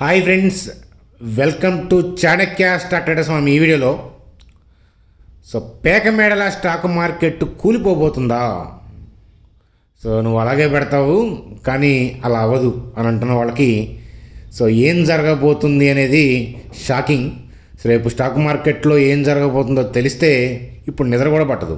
hi friends welcome to Chanakya stock traders మనం ఈ వీడియోలో సో పేక మేడల స్టాక్ మార్కెట్ కూలిపోబోతుందా సో నువ్వు అలాగే పెడతావు కానీ అలా అవ్వదు అని అంటున్న వాళ్ళకి సో ఏం జరగబోతుంది అనేది షాకింగ్ సో రేపు స్టాక్ మార్కెట్లో ఏం జరగబోతుందో తెలిస్తే ఇప్పుడు నిద్ర కూడా పట్టదు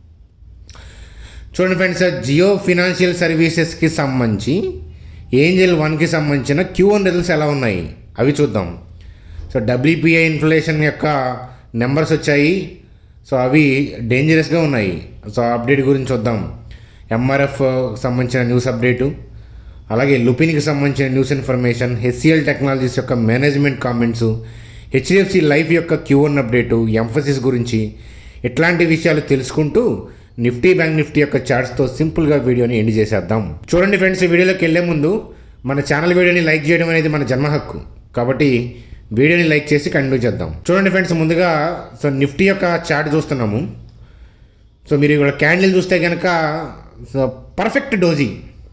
చూడండి ఫ్రెండ్స్ జియో ఫినాన్షియల్ సర్వీసెస్కి సంబంధించి ఏంజల్ వన్కి సంబంధించిన క్యూ వన్ రిజల్ట్స్ ఎలా ఉన్నాయి అవి చూద్దాం సో డబ్ల్యూపీఐ ఇన్ఫ్లేషన్ యొక్క నెంబర్స్ వచ్చాయి సో అవి డేంజరస్గా ఉన్నాయి సో అప్డేట్ గురించి చూద్దాం ఎంఆర్ఎఫ్ సంబంధించిన న్యూస్ అప్డేటు అలాగే లుపిన్కి సంబంధించిన న్యూస్ ఇన్ఫర్మేషన్ హెచ్సిఎల్ టెక్నాలజీస్ యొక్క మేనేజ్మెంట్ కామెంట్స్ హెచ్డిఎఫ్సి లైఫ్ యొక్క క్యూ వన్ అప్డేటు ఎంఫసిస్ గురించి ఇట్లాంటి విషయాలు తెలుసుకుంటూ నిఫ్టీ బ్యాంక్ నిఫ్టీ యొక్క చార్ట్స్తో సింపుల్గా వీడియోని ఎండ్ చేసేద్దాం చూడండి ఫ్రెండ్స్ ఈ వీడియోలోకి వెళ్ళే ముందు మన ఛానల్ వీడియోని లైక్ చేయడం అనేది మన జన్మ హక్కు కాబట్టి వీడియోని లైక్ చేసి కంటిన్యూ చేద్దాం చూడండి ఫ్రెండ్స్ ముందుగా సో నిఫ్టీ యొక్క చార్ట్ చూస్తున్నాము సో మీరు ఇక్కడ క్యాండిల్ చూస్తే కనుక సో పర్ఫెక్ట్ డోజీ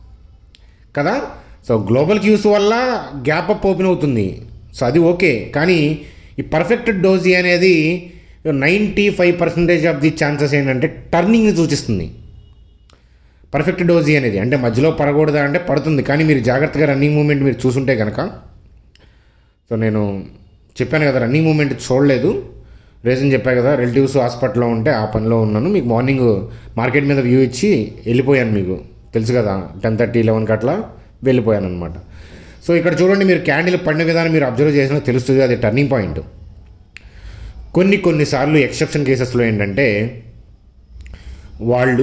కదా సో గ్లోబల్ క్యూస్ వల్ల గ్యాప్ అప్ ఓపెన్ అవుతుంది సో అది ఓకే కానీ ఈ పర్ఫెక్ట్ డోజీ అనేది ninety five percentage of the chances ఏంటంటే టర్నింగ్ని సూచిస్తుంది పర్ఫెక్ట్ డోజీ అనేది అంటే మధ్యలో పడకూడదా అంటే పడుతుంది కానీ మీరు జాగ్రత్తగా రన్నింగ్ మూమెంట్ మీరు చూసుంటే కనుక సో నేను చెప్పాను కదా రన్నింగ్ మూమెంట్ చూడలేదు రీజన్ చెప్పా కదా రిలేటివ్స్ హాస్పిటల్లో ఉంటే ఆ పనిలో ఉన్నాను మీకు మార్నింగ్ మార్కెట్ మీద వ్యూ ఇచ్చి వెళ్ళిపోయాను మీకు తెలుసు కదా టెన్ థర్టీ లెవెన్కి అట్లా వెళ్ళిపోయాను అనమాట సో ఇక్కడ చూడండి మీరు క్యాండిల్ పడిన విధానం మీరు అబ్జర్వ్ చేసినా తెలుస్తుంది అది టర్నింగ్ పాయింట్ కొన్ని కొన్నిసార్లు ఎక్సెప్షన్ కేసెస్లో ఏంటంటే వాళ్ళు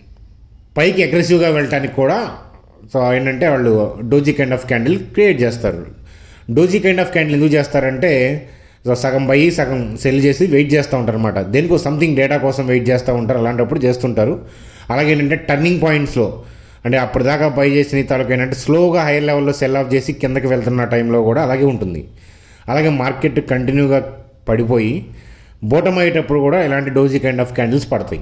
పైకి అగ్రెసివ్గా వెళ్ళటానికి కూడా సో ఏంటంటే వాళ్ళు doji kind of candle create చేస్తారు డోజీ కైండ్ ఆఫ్ క్యాండిల్ ఎందుకు చేస్తారంటే సో సగం బై సగం సెల్ చేసి వెయిట్ చేస్తూ ఉంటారు అనమాట దేనికో సంథింగ్ డేటా కోసం వెయిట్ చేస్తూ ఉంటారు అలాంటప్పుడు చేస్తుంటారు అలాగే ఏంటంటే టర్నింగ్ పాయింట్స్లో అంటే అప్పటిదాకా బై చేసిన తాలూకు ఏంటంటే స్లోగా హైయర్ లెవెల్లో సెల్ ఆఫ్ చేసి కిందకి వెళ్తున్న టైంలో కూడా అలాగే ఉంటుంది అలాగే మార్కెట్ కంటిన్యూగా పడిపోయి బోటం అయ్యేటప్పుడు కూడా ఇలాంటి డోజీ కైండ్ ఆఫ్ క్యాండిల్స్ పడతాయి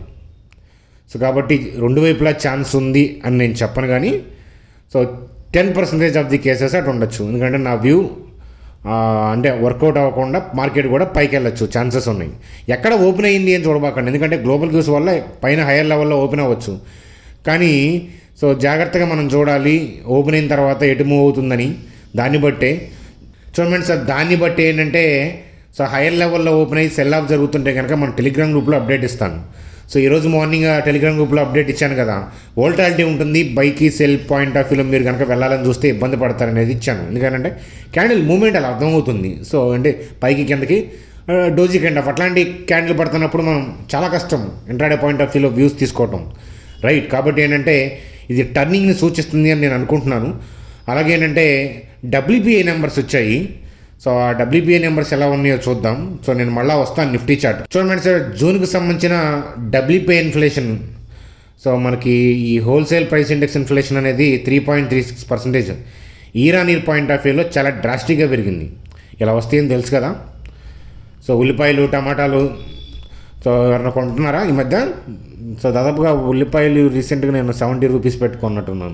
సో కాబట్టి రెండు వైపులా ఛాన్స్ ఉంది అని నేను చెప్పను కానీ so ten percentage of the cases అటు ఉండొచ్చు ఎందుకంటే నా వ్యూ అంటే వర్కౌట్ అవ్వకుండా మార్కెట్ కూడా పైకి వెళ్ళొచ్చు ఛాన్సెస్ ఉన్నాయి ఎక్కడ ఓపెన్ అయ్యింది అని చూడబాకండి ఎందుకంటే గ్లోబల్ క్యూస్ వల్ల పైన హైయర్ లెవెల్లో ఓపెన్ అవ్వచ్చు కానీ సో జాగ్రత్తగా మనం చూడాలి ఓపెన్ అయిన తర్వాత ఎటు మూవ్ అవుతుందని దాన్ని బట్టే చూడండి సార్ దాన్ని బట్టి ఏంటంటే సో హైయర్ లెవెల్లో ఓపెన్ అయ్యి సెల్ ఆఫ్ జరుగుతుంటే కనుక మనం టెలిగ్రామ్ గ్రూప్లో అప్డేట్ ఇస్తాను సో ఈరోజు మార్నింగ్ టెలిగ్రామ్ గ్రూప్లో అప్డేట్ ఇచ్చాను కదా వోల్టాలిటీ ఉంటుంది బైకి సెల్ పాయింట్ ఆఫ్ వ్యూలో మీరు కనుక వెళ్ళాలని చూస్తే ఇబ్బంది పడతారనేది ఇచ్చాను ఎందుకంటే క్యాండిల్ మూమెంట్ అలా అర్థమవుతుంది సో అంటే పైకి కిందకి డోజీ కైండ్ ఆఫ్ అట్లాంటి క్యాండిల్ పడుతున్నప్పుడు మనం చాలా కష్టం ఇంట్రాడే పాయింట్ ఆఫ్ వ్యూలో వ్యూస్ తీసుకోవటం రైట్ కాబట్టి ఏంటంటే ఇది టర్నింగ్ని సూచిస్తుంది అని నేను అనుకుంటున్నాను అలాగే ఏంటంటే డబ్ల్యూపీఐ నెంబర్స్ వచ్చాయి సో ఆ డబ్ల్యూపీఐ నెంబర్స్ ఎలా ఉన్నాయో చూద్దాం సో నేను మళ్ళీ వస్తాను నిఫ్టీ చార్ట్ చూడండి సార్ జూన్కి సంబంధించిన డబ్ల్యూపీఐ ఇన్ఫ్లేషన్ సో మనకి ఈ హోల్సేల్ ప్రైస్ ఇండెక్స్ ఇన్ఫ్లేషన్ అనేది three point three six percentage year on year point of వ్యూలో చాలా డ్రాస్టిక్గా పెరిగింది ఇలా వస్తాయని తెలుసు కదా సో ఉల్లిపాయలు టమాటాలు సో ఎవరైనా కొంటున్నారా ఈ మధ్య సో దాదాపుగా ఉల్లిపాయలు రీసెంట్గా నేను సెవెంటీ రూపీస్ పెట్టుకున్నట్టున్నాను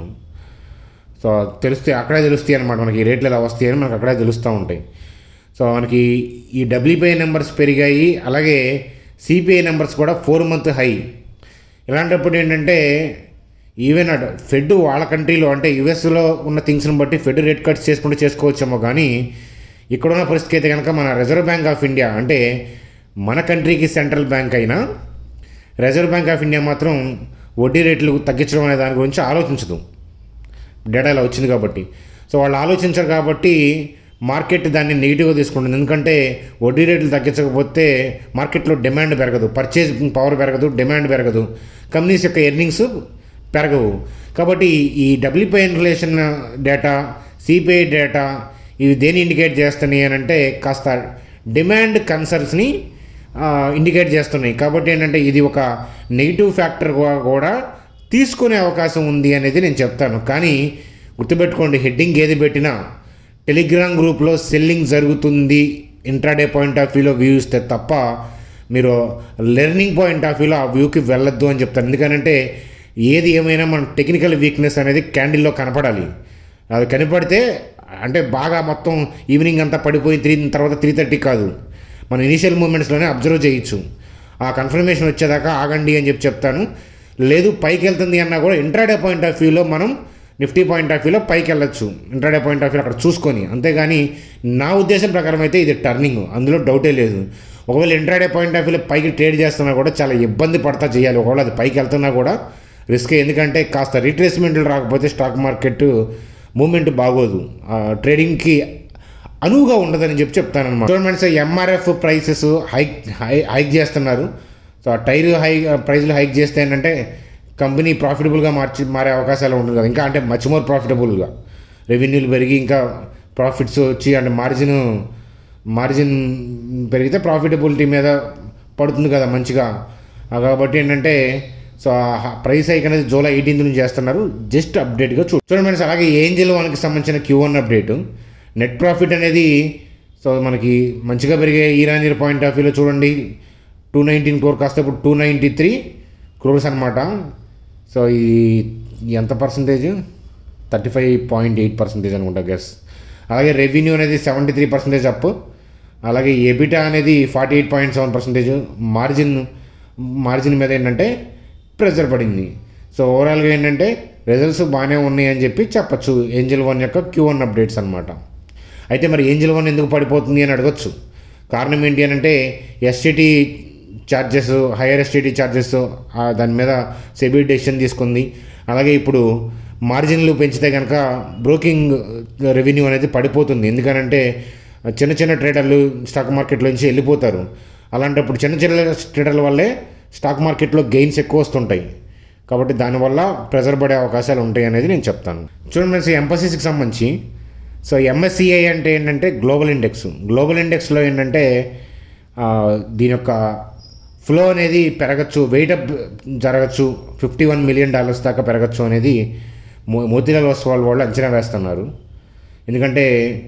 సో తెలుస్తాయి అక్కడే తెలుస్తాయి అనమాట మనకి ఈ రేట్లు ఎలా వస్తాయి అని మనకు అక్కడే తెలుస్తూ ఉంటాయి సో మనకి ఈ డబ్ల్యూపీఐ నెంబర్స్ పెరిగాయి అలాగే సిపిఐ నెంబర్స్ కూడా ఫోర్ మంత్ హై ఇలాంటప్పుడు ఏంటంటే ఈవెన్ అటు ఫెడ్ వాళ్ళ కంట్రీలో అంటే యుఎస్లో ఉన్న థింగ్స్ని బట్టి ఫెడ్ రేట్ కట్స్ చేసుకుంటూ చేసుకోవచ్చేమో కానీ ఇక్కడున్న పరిస్థితి అయితే కనుక మన రిజర్వ్ బ్యాంక్ ఆఫ్ ఇండియా అంటే మన కంట్రీకి సెంట్రల్ బ్యాంక్ అయినా రిజర్వ్ బ్యాంక్ ఆఫ్ ఇండియా మాత్రం వడ్డీ రేట్లు తగ్గించడం అనే దాని గురించి ఆలోచించదు డేటా ఇలా వచ్చింది కాబట్టి సో వాళ్ళు ఆలోచించరు కాబట్టి మార్కెట్ దాన్ని నెగిటివ్గా తీసుకుంటుంది ఎందుకంటే వడ్డీ రేట్లు తగ్గించకపోతే మార్కెట్లో డిమాండ్ పెరగదు పర్చేసింగ్ పవర్ పెరగదు డిమాండ్ పెరగదు కంపెనీస్ యొక్క ఎర్నింగ్స్ పెరగవు కాబట్టి ఈ WPI inflation data CPI data ఇవి దేని ఇండికేట్ చేస్తున్నాయి అని అంటే కాస్త డిమాండ్ కన్సర్న్స్ని ఇండికేట్ చేస్తున్నాయి కాబట్టి ఏంటంటే ఇది ఒక నెగిటివ్ ఫ్యాక్టర్ కూడా తీసుకునే అవకాశం ఉంది అనేది నేను చెప్తాను కానీ గుర్తుపెట్టుకోండి హెడ్డింగ్ ఏది పెట్టినా టెలిగ్రామ్ గ్రూప్లో సెల్లింగ్ జరుగుతుంది ఇంట్రాడే పాయింట్ ఆఫ్ వ్యూలో వ్యూ ఇస్తే తప్ప మీరు లెర్నింగ్ పాయింట్ ఆఫ్ వ్యూలో ఆ వ్యూకి వెళ్ళొద్దు అని చెప్తాను ఎందుకంటే ఏది ఏమైనా మన టెక్నికల్ వీక్నెస్ అనేది క్యాండిల్లో కనపడాలి అది కనపడితే అంటే బాగా మొత్తం ఈవినింగ్ అంతా పడిపోయి త్రీ తర్వాత త్రీ థర్టీ కాదు మన ఇనీషియల్ మూమెంట్స్లోనే అబ్జర్వ్ చేయొచ్చు ఆ కన్ఫర్మేషన్ వచ్చేదాకా ఆగండి అని చెప్పి చెప్తాను లేదు పైకి వెళ్తుంది అన్నా కూడా ఇంట్రాడే పాయింట్ ఆఫ్ వ్యూలో మనం నిఫ్టీ పాయింట్ ఆఫ్ వ్యూలో పైకి వెళ్ళొచ్చు ఇంట్రాడే పాయింట్ ఆఫ్ వ్యూ అక్కడ చూసుకొని అంతేగాని నా ఉద్దేశం ప్రకారం అయితే ఇది టర్నింగ్ అందులో డౌటే లేదు ఒకవేళ ఇంట్రాడే పాయింట్ ఆఫ్ వ్యూలో పైకి ట్రేడ్ చేస్తున్నా కూడా చాలా ఇబ్బంది పడతా చేయాలి ఒకవేళ అది పైకి వెళ్తున్నా కూడా రిస్క్ ఎందుకంటే కాస్త రీట్రేస్మెంట్లు రాకపోతే స్టాక్ మార్కెట్ మూమెంట్ బాగోదు ఆ ట్రేడింగ్కి అనువుగా ఉండదని చెప్పి చెప్తాను అనమాట చూడండి sir MRF prices hike high hike చేస్తున్నారు సో ఆ టైర్ హై ప్రైస్లు హైక్ చేస్తే ఏంటంటే కంపెనీ ప్రాఫిటబుల్గా మార్చి మారే అవకాశాలు ఉంటుంది కదా ఇంకా అంటే మచ్ మోర్ ప్రాఫిటబుల్గా రెవెన్యూలు పెరిగి ఇంకా ప్రాఫిట్స్ వచ్చి అంటే మార్జిన్ మార్జిన్ పెరిగితే ప్రాఫిటబిలిటీ మీద పడుతుంది కదా మంచిగా ఆ కాబట్టి ఏంటంటే సో ఆ ప్రైస్ హైక్ అనేది జూలై ఎయిటీన్త్ నుంచి చేస్తున్నారు జస్ట్ అప్డేట్గా చూ చూడండి ఫ్రెండ్స్ అలాగే ఏంజిల్ వన్కి సంబంధించిన Q one update net profit అనేది సో మనకి మంచిగా పెరిగే ఈరాన్ ఇయర్ పాయింట్ ఆఫ్ వ్యూలో చూడండి టూ నైన్టీన్ క్రోర్ కాస్త ఇప్పుడు టూ నైంటీ త్రీ క్రోర్స్ అనమాట సో ఇది ఎంత percentage thirty five point eight percentage అనుకుంటా గెస్ అలాగే రెవెన్యూ అనేది సెవెంటీ త్రీ పర్సెంటేజ్ అప్ అలాగే ఎబిటా అనేది forty eight point seven percentage margin margin మీద ఏంటంటే ప్రెజర్ పడింది సో ఓవరాల్గా ఏంటంటే రిజల్ట్స్ బాగానే ఉన్నాయి అని చెప్పి చెప్పచ్చు ఏంజల్ వన్ యొక్క క్యూ వన్ అప్డేట్స్ అనమాట అయితే మరి ఏంజల్ వన్ ఎందుకు పడిపోతుంది అని అడగచ్చు కారణం ఏంటి అని అంటే STT charges higher STT charges దాని మీద సెబీ డెసిషన్ తీసుకుంది అలాగే ఇప్పుడు మార్జిన్లు పెంచితే కనుక బ్రోకింగ్ రెవెన్యూ అనేది పడిపోతుంది ఎందుకనంటే చిన్న చిన్న ట్రేడర్లు స్టాక్ మార్కెట్లో నుంచి వెళ్ళిపోతారు అలాంటప్పుడు చిన్న చిన్న ట్రేడర్ల వల్లే స్టాక్ మార్కెట్లో గెయిన్స్ ఎక్కువ వస్తుంటాయి కాబట్టి దానివల్ల ప్రెజర్ పడే అవకాశాలు ఉంటాయి అనేది నేను చెప్తాను చూడండి ఫ్రెండ్స్ ఎంపసిస్కి సంబంధించి సో ఎంఎస్సిఐ అంటే ఏంటంటే గ్లోబల్ ఇండెక్స్ గ్లోబల్ ఇండెక్స్లో ఏంటంటే ఆ, దీని యొక్క ఫ్లో అనేది పెరగచ్చు వెయిట్ అప్ జరగచ్చు ఫిఫ్టీ వన్ మిలియన్ డాలర్స్ దాకా పెరగచ్చు అనేది మో మోతీలాల్ ఒస్వాల్ వాళ్ళు అంచనా వేస్తున్నారు ఎందుకంటే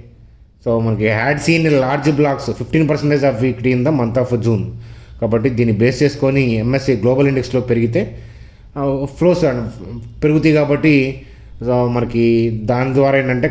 సో మనకి had seen large blocks fifteen percentage of equity in the month of June కాబట్టి దీన్ని బేస్ చేసుకొని ఎంఎస్సి గ్లోబల్ ఇండెక్స్లో పెరిగితే ఫ్లోస్ పెరుగుతాయి కాబట్టి సో మనకి దాని ద్వారా ఏంటంటే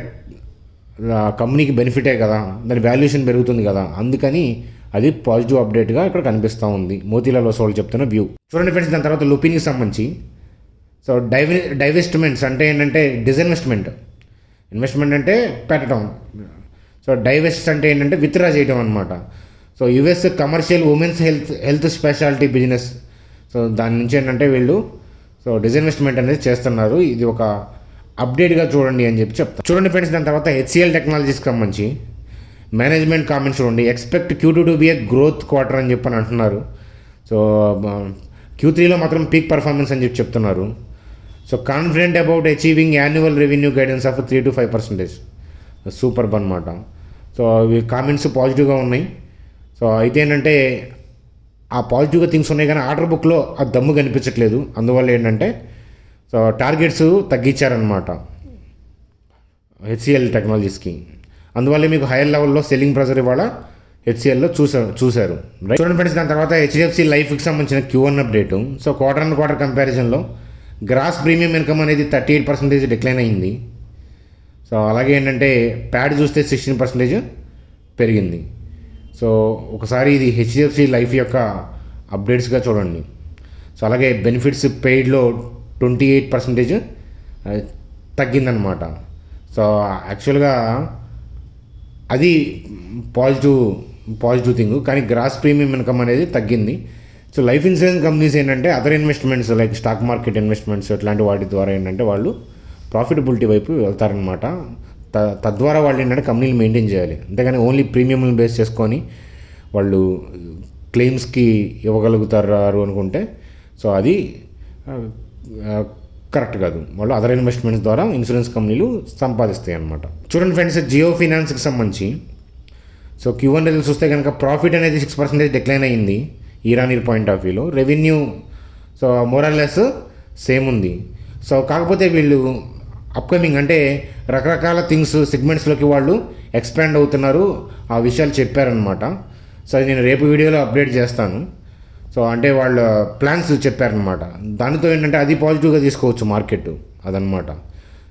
ఆ కంపెనీకి బెనిఫిటే కదా దాని వాల్యుయేషన్ పెరుగుతుంది కదా అందుకని అది పాజిటివ్ అప్డేట్గా ఇక్కడ కనిపిస్తూ ఉంది మోతీలాల్ ఒస్వాల్ చెప్తున్న వ్యూ చూడండి ఫ్రెండ్స్ దాని తర్వాత లుపిన్కి సంబంధించి సో డైవి డైవెస్ట్మెంట్స్ అంటే ఏంటంటే డిజఇన్వెస్ట్మెంట్ ఇన్వెస్ట్మెంట్ అంటే పెట్టడం సో డైవెస్ట్ అంటే ఏంటంటే విత్డ్రా చేయడం అనమాట so US commercial women's health health specialty business so దాని నుంచి ఏంటంటే వీళ్ళు సో డిజఇన్వెస్ట్మెంట్ అనేది చేస్తున్నారు ఇది ఒక అప్డేట్గా చూడండి అని చెప్పి చెప్తాను చూడండి ఫ్రెండ్స్ దాని తర్వాత హెచ్సిఎల్ టెక్నాలజీస్కి సంబంధించి మేనేజ్మెంట్ కామెంట్స్ చూడండి expect Q two be a growth quarter అని చెప్పని అంటున్నారు సో క్యూ త్రీలో మాత్రం పీక్ పర్ఫార్మెన్స్ అని చెప్పి చెప్తున్నారు so confident about achieving annual revenue guidance of three to five percentage super అనమాట సో ఇవి కామెంట్స్ పాజిటివ్గా ఉన్నాయి సో అయితే ఏంటంటే ఆ పాజిటివ్గా థింగ్స్ ఉన్నాయి కానీ ఆర్డర్ బుక్లో ఆ దమ్ము కనిపించట్లేదు అందువల్ల ఏంటంటే సో టార్గెట్స్ తగ్గించారనమాట హెచ్సిఎల్ టెక్నాలజీస్కి అందువల్ల మీకు హైయర్ లెవెల్లో సెల్లింగ్ ప్రెజర్ ఇవాళ హెచ్సిఎల్లో చూసారు చూశారు రైట్ చూడండి ఫ్రెండ్స్ దాని తర్వాత హెచ్డిఎఫ్సి లైఫ్కి సంబంధించిన Q one update so quarter and quarter కంపారిజన్లో గ్రాస్ ప్రీమియం ఇన్కమ్ అనేది థర్టీ ఎయిట్ పర్సెంటేజ్ డిక్లైన్ అయింది సో అలాగే ఏంటంటే ప్యాడ్ చూస్తే సిక్స్టీన్ పర్సెంటేజ్ పెరిగింది సో ఒకసారి ఇది హెచ్డిఎఫ్సి లైఫ్ యొక్క అప్డేట్స్గా చూడండి సో అలాగే బెనిఫిట్స్ పెయిడ్లో ట్వంటీ ఎయిట్ పర్సెంటేజ్ తగ్గిందనమాట సో యాక్చువల్గా అది పాజిటివ్ పాజిటివ్ థింగ్ కానీ గ్రాస్ ప్రీమియం ఇన్కమ్ అనేది తగ్గింది సో లైఫ్ ఇన్సూరెన్స్ కంపెనీస్ ఏంటంటే other investments like stock market investments ఇట్లాంటి వాటి ద్వారా ఏంటంటే వాళ్ళు ప్రాఫిటబిలిటీ వైపు వెళ్తారనమాట త తద్వారా వాళ్ళు ఏంటంటే కంపెనీలు మెయింటైన్ చేయాలి అంతేగాని ఓన్లీ ప్రీమియంని బేస్ చేసుకొని వాళ్ళు క్లెయిమ్స్కి ఇవ్వగలుగుతారు అనుకుంటే సో అది కరెక్ట్ కాదు వాళ్ళు అదర్ ఇన్వెస్ట్మెంట్స్ ద్వారా ఇన్సూరెన్స్ కంపెనీలు సంపాదిస్తాయి అనమాట చూడండి ఫ్రెండ్స్ జియో ఫినాన్స్కి సంబంధించి సో క్యూ వన్ రిజల్ట్స్ చూస్తే కనుక ప్రాఫిట్ అనేది సిక్స్ పర్సెంటేజ్ డిక్లైన్ అయ్యింది ఈరానీ పాయింట్ ఆఫ్ వ్యూలో రెవెన్యూ సో మోరల్లెస్ సేమ్ ఉంది సో కాకపోతే వీళ్ళు అప్కమింగ్ అంటే రకరకాల థింగ్స్ సెగ్మెంట్స్లోకి వాళ్ళు ఎక్స్పాండ్ అవుతున్నారు ఆ విషయాలు చెప్పారనమాట సో అది నేను రేపు వీడియోలో అప్డేట్ చేస్తాను సో అంటే వాళ్ళ ప్లాన్స్ చెప్పారనమాట దానితో ఏంటంటే అది పాజిటివ్గా తీసుకోవచ్చు మార్కెట్ అదనమాట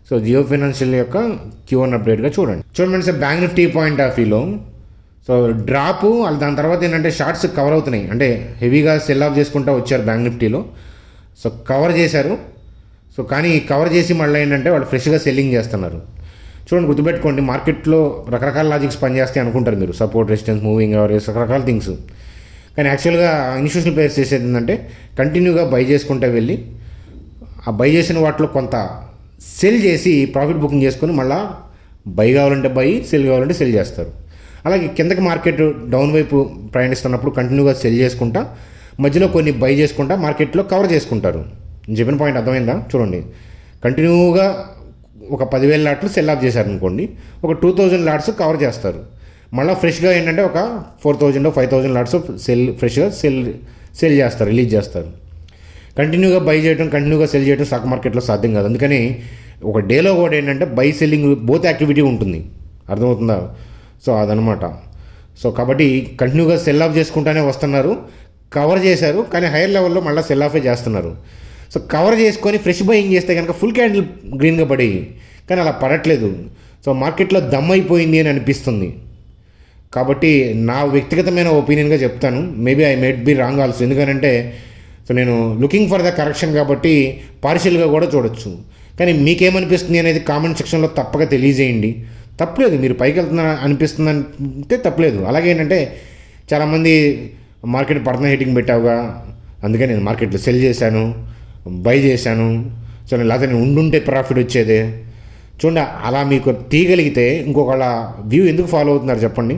సో జియో ఫైనాన్షియల్ యొక్క క్యూ వన్ అప్డేట్గా చూడండి చూడండి sir bank Nifty point of వ్యూలో సో డ్రాప్ వాళ్ళు దాని తర్వాత ఏంటంటే షార్ట్స్ కవర్ అవుతున్నాయి అంటే హెవీగా సెల్ ఆఫ్ చేసుకుంటూ వచ్చారు బ్యాంక్ నిఫ్టీలో సో కవర్ చేశారు సో కానీ కవర్ చేసి మళ్ళీ ఏంటంటే వాళ్ళు ఫ్రెష్గా సెల్లింగ్ చేస్తున్నారు చూడండి గుర్తుపెట్టుకోండి మార్కెట్లో రకరకాల లాజిక్స్ పనిచేస్తాయి అనుకుంటారు మీరు సపోర్ట్ రెసిస్టెన్స్ మూవింగ్ అవరేజ్ రకరకాల థింగ్స్ కానీ యాక్చువల్గా ఇన్స్టిట్యూషనల్ ప్లేయర్స్ చేసేది ఏంటంటే కంటిన్యూగా బై చేసుకుంటూ వెళ్ళి ఆ బై చేసిన వాటిలో కొంత సెల్ చేసి ప్రాఫిట్ బుకింగ్ చేసుకొని మళ్ళీ బై కావాలంటే బై సెల్ కావాలంటే సెల్ చేస్తారు అలాగే కిందకి మార్కెట్ డౌన్ వైపు ప్రయాణిస్తున్నప్పుడు కంటిన్యూగా సెల్ చేసుకుంటా మధ్యలో కొన్ని బై చేసుకుంటా మార్కెట్లో కవర్ చేసుకుంటారు నేను చెప్పిన పాయింట్ అర్థమైందా చూడండి కంటిన్యూగా ఒక పదివేల లాట్లు సెల్ ఆఫ్ చేశారు అనుకోండి ఒక టూ థౌజండ్ లాట్స్ కవర్ చేస్తారు మళ్ళీ ఫ్రెష్గా ఏంటంటే ఒక four thousand five thousand lots sell ఫ్రెష్గా సెల్ సెల్ చేస్తారు రిలీజ్ చేస్తారు కంటిన్యూగా బై చేయడం కంటిన్యూగా సెల్ చేయడం స్టాక్ మార్కెట్లో సాధ్యం కాదు అందుకని ఒక డేలో కూడా ఏంటంటే బై సెల్లింగ్ బోత్ యాక్టివిటీ ఉంటుంది అర్థమవుతుందా సో అదనమాట సో కాబట్టి కంటిన్యూగా సెల్ ఆఫ్ చేసుకుంటానే వస్తున్నారు కవర్ చేశారు కానీ హైయర్ లెవెల్లో మళ్ళీ సెల్ ఆఫే చేస్తున్నారు సో కవర్ చేసుకొని ఫ్రెష్ బయింగ్ చేస్తే కనుక ఫుల్ క్యాండిల్ గ్రీన్గా పడేవి కానీ అలా పడట్లేదు సో మార్కెట్లో దమ్ అయిపోయింది అని అనిపిస్తుంది కాబట్టి నా వ్యక్తిగతమైన ఒపీనియన్గా చెప్తాను maybe I might be wrong also ఎందుకనంటే సో నేను లుకింగ్ ఫర్ ద కరెక్షన్ కాబట్టి పార్షియల్గా కూడా చూడొచ్చు కానీ మీకేమనిపిస్తుంది అనేది కామెంట్ సెక్షన్లో తప్పక తెలియజేయండి తప్పలేదు మీరు పైకి వెళ్తున్నా అనిపిస్తుంది అంటే తప్పలేదు అలాగే ఏంటంటే చాలామంది మార్కెట్ పడుతున్న హీటింగ్ పెట్టావుగా అందుకే నేను మార్కెట్లో సెల్ చేశాను బై చేశాను సో నేను లేకపోతే నేను ఉండుంటే ప్రాఫిట్ వచ్చేదే చూడండి అలా మీకు తీయగలిగితే ఇంకొకళ్ళ వ్యూ ఎందుకు ఫాలో అవుతున్నారు చెప్పండి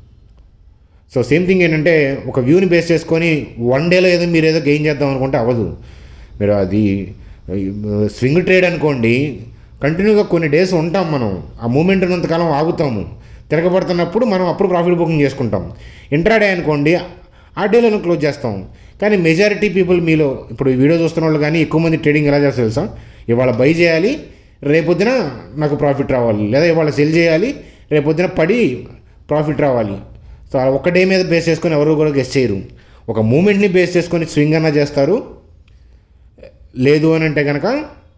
సో సేమ్ థింగ్ ఏంటంటే ఒక వ్యూని బేస్ చేసుకొని వన్ డేలో ఏదో మీరు ఏదో గెయిన్ చేద్దాం అనుకుంటే అవ్వదు మీరు అది స్వింగ్ ట్రేడ్ అనుకోండి కంటిన్యూగా కొన్ని డేస్ ఉంటాం మనం ఆ మూమెంట్ ఉన్నంతకాలం ఆగుతాము తిరగబడుతున్నప్పుడు మనం అప్పుడు ప్రాఫిట్ బుకింగ్ చేసుకుంటాం ఇంట్రాడే అనుకోండి ఆ డేలో క్లోజ్ చేస్తాం కానీ మెజారిటీ పీపుల్ మీలో ఇప్పుడు ఈ వీడియో చూస్తున్న వాళ్ళు కానీ ఎక్కువ మంది ట్రేడింగ్ ఎలా చేస్తారు తెలుసా ఇవాళ బై చేయాలి రేపొద్దున నాకు ప్రాఫిట్ రావాలి లేదా ఇవాళ సెల్ చేయాలి రేపొద్దున పడి ప్రాఫిట్ రావాలి సో ఆ ఒక్క డే మీద బేస్ చేసుకొని ఎవరు కూడా గెస్ట్ చేయరు ఒక మూమెంట్ని బేస్ చేసుకొని స్వింగ్ అన్న చేస్తారు లేదు అని అంటే కనుక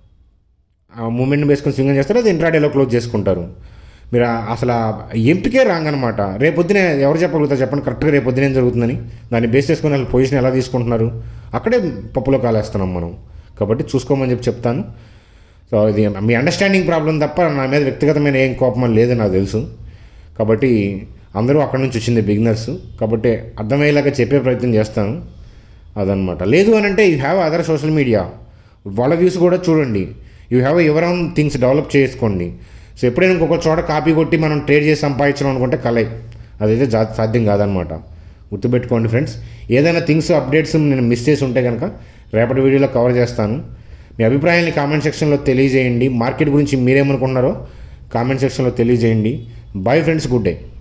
ఆ మూమెంట్ని వేసుకొని స్వింగ్ చేస్తారు అది ఇంట్రాడేలో క్లోజ్ చేసుకుంటారు మీరు ఆ- అసలు ఆ ఎంపికే రాంగ్ అనమాట రేపొద్దునే ఎవరు చెప్పగలుగుతారు చెప్పండి కరెక్ట్గా రేపొద్దున ఏం జరుగుతుందని దాన్ని బేస్ చేసుకొని అసలు పొజిషన్ ఎలా తీసుకుంటున్నారు అక్కడే పప్పులో కాలేస్తున్నాం మనం కాబట్టి చూసుకోమని చెప్పి చెప్తాను సో ఇది మీ అండర్స్టాండింగ్ ప్రాబ్లం తప్ప నా మీద వ్యక్తిగతమైన ఏం కోపం అని లేదు నాకు తెలుసు కాబట్టి అందరూ అక్కడి నుంచి వచ్చింది బిగినర్స్ కాబట్టి అర్థమయ్యేలాగా చెప్పే ప్రయత్నం చేస్తాను అదనమాట లేదు అని అంటే you have other social media వాళ్ళ వ్యూస్ కూడా చూడండి you have your own things develop చేసుకోండి సో ఎప్పుడైనా ఇంకొక చోట కాపీ కొట్టి మనం ట్రేడ్ చేసి సంపాదించడం అనుకుంటే కలై అదైతే జా- సాధ్యం కాదనమాట గుర్తుపెట్టుకోండి ఫ్రెండ్స్ ఏదైనా థింగ్స్ అప్డేట్స్ నేను మిస్ చేసి ఉంటే కనుక రేపటి వీడియోలో కవర్ చేస్తాను మీ అభిప్రాయాన్ని కామెంట్ సెక్షన్లో తెలియజేయండి మార్కెట్ గురించి మీరేమనుకుంటున్నారో కామెంట్ సెక్షన్లో తెలియజేయండి బాయ్ ఫ్రెండ్స్ గుడ్ డే